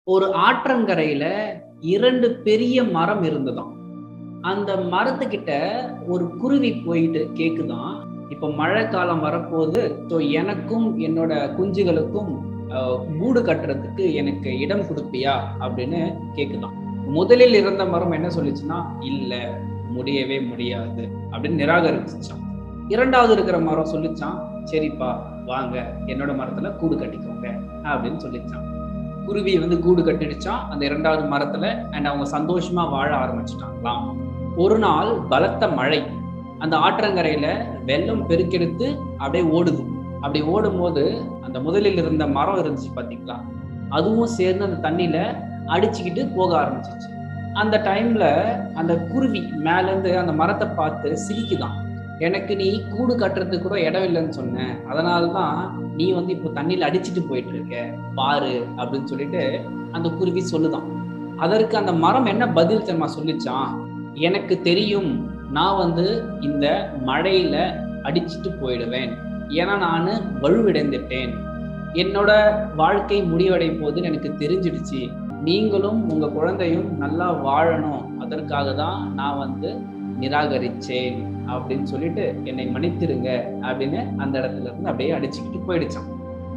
ஒரு ஆற்றங்கரையில இரண்டு பெரிய மரம் இருந்ததாம் அந்த மரத்துக்கிட்ட ஒரு குருவி போயிட்டு கேக்குதான் இப்ப மழை காலம் வரப்போகுது ஸோ எனக்கும் என்னோட குஞ்சுகளுக்கும் அஹ், கூடு கட்டுறதுக்கு எனக்கு இடம் கொடுப்பியா அப்படின்னு கேக்குதான் முதலில் இருந்த மரம் என்ன சொல்லிச்சுன்னா இல்ல முடியவே முடியாது அப்படின்னு நிராகரிச்சுச்சான் இரண்டாவது இருக்கிற மரம் சொல்லிச்சான் சரிப்பா வாங்க என்னோட மரத்துல கூடு கட்டிக்கோங்க அப்படின்னு சொல்லிச்சான் குருவி வந்து கூடு கட்டிடுச்சான் அந்த இரண்டாவது மரத்துல அண்ட் அவங்க சந்தோஷமா வாழ ஆரம்பிச்சிட்டாங்களாம் ஒரு நாள் பலத்த மழை அந்த ஆற்றங்கரையில வெள்ளம் பெருக்கெடுத்து அப்படியே ஓடுது அப்படி ஓடும் போது அந்த முதலில் இருந்த மரம் இருந்துச்சு பாத்தீங்களா அதுவும் சேர்ந்து அந்த தண்ணியில அடிச்சுக்கிட்டு போக ஆரம்பிச்சிச்சு அந்த டைம்ல அந்த குருவி மேல இருந்து அந்த மரத்தை பார்த்து சிரிக்குதான் எனக்கு நீ கூடு கட்டுறதுக்கு கூட இடம் இல்லைன்னு சொன்னேன் அதனாலதான் நீ வந்து இப்போ தண்ணியில அடிச்சிட்டு போயிட்டு இருக்க பாரு அப்படின்னு சொல்லிட்டு அந்த குருவி சொல்லுதான் அதற்கு அந்த மரம் என்ன பதில் தெரியுமா சொல்லிச்சான் எனக்கு தெரியும் நான் வந்து இந்த மழையில அடிச்சிட்டு போயிடுவேன் ஏன்னா நான் வலுவிடைந்துட்டேன் என்னோட வாழ்க்கை முடிவடை போகுதுன்னு எனக்கு தெரிஞ்சிடுச்சு நீங்களும் உங்க குழந்தையும் நல்லா வாழணும் அதற்காக தான் நான் வந்து நிராகரிச்சேன் அப்படின்னு சொல்லிட்டு என்னை மன்னித்திருங்க அப்படின்னு அந்த இடத்துல இருந்து அப்படியே அடிச்சுக்கிட்டு போயிடுச்சான்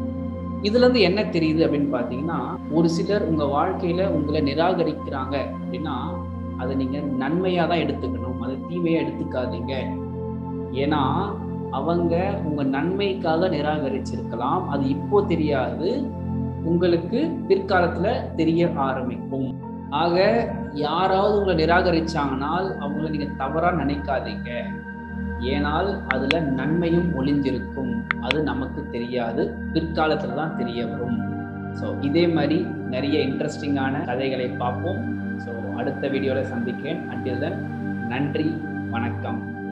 இதுல இருந்து என்ன தெரியுது அப்படின்னு பாத்தீங்கன்னா ஒரு சிலர் உங்க வாழ்க்கையில உங்களை நிராகரிக்கிறாங்க அப்படின்னா அதை நீங்க நன்மையா தான் எடுத்துக்கணும் அதை தீமையா எடுத்துக்காதீங்க ஏன்னா அவங்க உங்க நன்மைக்காக நிராகரிச்சிருக்கலாம் அது இப்போ தெரியாது உங்களுக்கு பிற்காலத்துல தெரிய ஆரம்பிக்கும் ஆக யாராவது உங்களை நிராகரிச்சாங்கனால் அவங்கள நீங்க தவறா நினைக்காதீங்க ஏனால் அதுல நன்மையும் ஒளிஞ்சிருக்கும் அது நமக்கு தெரியாது பிற்காலத்துல தான் தெரிய வரும் ஸோ இதே மாதிரி நிறைய இன்ட்ரெஸ்டிங்கான கதைகளை பார்ப்போம் ஸோ அடுத்த வீடியோவில் சந்திக்கிறேன் அண்டில் தென் நன்றி வணக்கம்